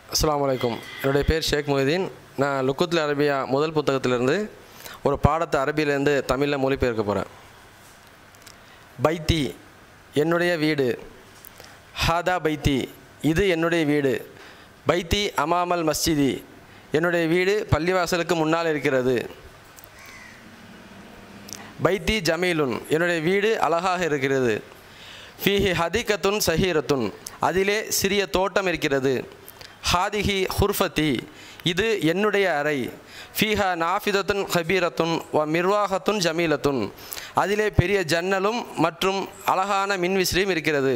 அஸ்ஸலாமு அலைக்கும் என்னுடைய பேர் ஷேக் மொஹிதீன் நான் லுக்குத்ல அரபியா முதல் புத்தகத்திலிருந்து ஒரு பாடத்தை அரபியிலேருந்து தமிழில் மொழிபெயர்க்க போகிறேன் பைத்தி என்னுடைய வீடு ஹாதா பைத்தி இது என்னுடைய வீடு பைத்தி அமாமல் மஸ்ஜிதி என்னுடைய வீடு பள்ளிவாசலுக்கு முன்னால் இருக்கிறது பைத்தி ஜமீலுன் என்னுடைய வீடு அழகாக இருக்கிறது ஃபீஹி ஹதிகத்துன் சஹீரத்துன் அதிலே சிறிய தோட்டம் இருக்கிறது ஹாதிஹி ஹுர்ஃபத்தி இது என்னுடைய அறை ஃபீஹா நாஃபிதத்துன் ஹபீரத்துன் வ மிர்வாகத்துன் ஜமீலத்துன் அதிலே பெரிய ஜன்னலும் மற்றும் அழகான மின்விசிறியும் இருக்கிறது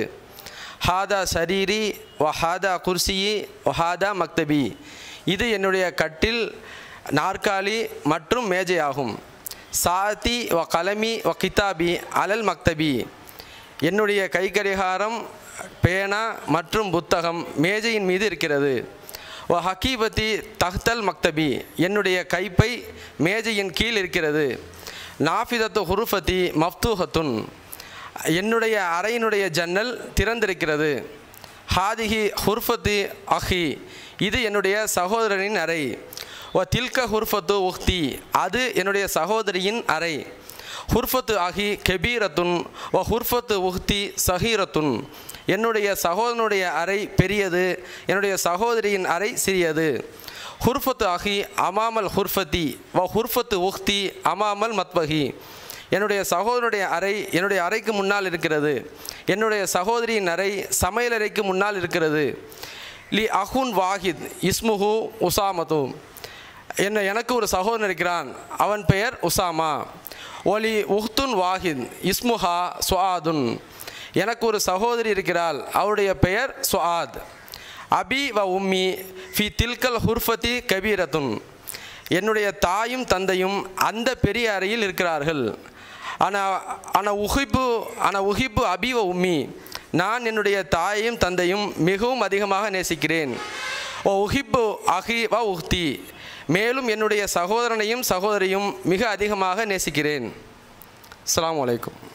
ஹாதா சரீரி வ ஹாதா குர்சியி வ ஹாதா மக்தபி இது என்னுடைய கட்டில் நாற்காலி மற்றும் மேஜையாகும் சாத்தி வ கலமி வ கிதாபி அலல் மக்தபி என்னுடைய கைக்கடிகாரம் பேனா மற்றும் புத்தகம் மேஜையின் மீது இருக்கிறது ஓ ஹக்கீபத்தி தஹ்தல் மக்தபி என்னுடைய கைப்பை மேஜையின் கீழ் இருக்கிறது நாஃபிதத்து ஹுருஃபத்தி மஃப்தூஹத்துன் என்னுடைய அறையினுடைய ஜன்னல் திறந்திருக்கிறது ஹாதிஹி ஹுர்ஃபத்தி அஹி இது என்னுடைய சகோதரனின் அறை ஓ தில்க ஹுர்ஃபத்து உஹ்தி அது என்னுடைய சகோதரியின் அறை ஹுர்ஃபத்து அஹி கெபீரத்துன் ஓ ஹுர்ஃபத்து உஹ்தி சஹீரத்துன் என்னுடைய சகோதரனுடைய அறை பெரியது என்னுடைய சகோதரியின் அறை சிறியது ஹுர்ஃபத்து அஹி அமாமல் ஹுர்ஃபத்தி வ ஹுர்ஃபத்து உஹ்தி அமாமல் மத்பஹி என்னுடைய சகோதரனுடைய அறை என்னுடைய அறைக்கு முன்னால் இருக்கிறது என்னுடைய சகோதரியின் அறை சமையலறைக்கு முன்னால் இருக்கிறது லி அஹுன் வாஹித் இஸ்முஹு உசாமது என்ன எனக்கு ஒரு சகோதரன் இருக்கிறான் அவன் பெயர் உசாமா ஒலி உஹ்துன் வாஹித் இஸ்முஹா சுஆதுன் எனக்கு ஒரு சகோதரி இருக்கிறாள் அவருடைய பெயர் சுஆத் அபி வ உம்மி ஃபி தில்கல் ஹுர்ஃபதி கபீரத்துன் என்னுடைய தாயும் தந்தையும் அந்த பெரிய அறையில் இருக்கிறார்கள் ஆனால் ஆனால் உஹிப்பு ஆனால் உஹிப்பு அபி வ உம்மி நான் என்னுடைய தாயையும் தந்தையும் மிகவும் அதிகமாக நேசிக்கிறேன் ஓ உஹிப்பு அஹி வ உஹ்தி மேலும் என்னுடைய சகோதரனையும் சகோதரியும் மிக அதிகமாக நேசிக்கிறேன் அஸ்ஸலாமு அலைக்கும்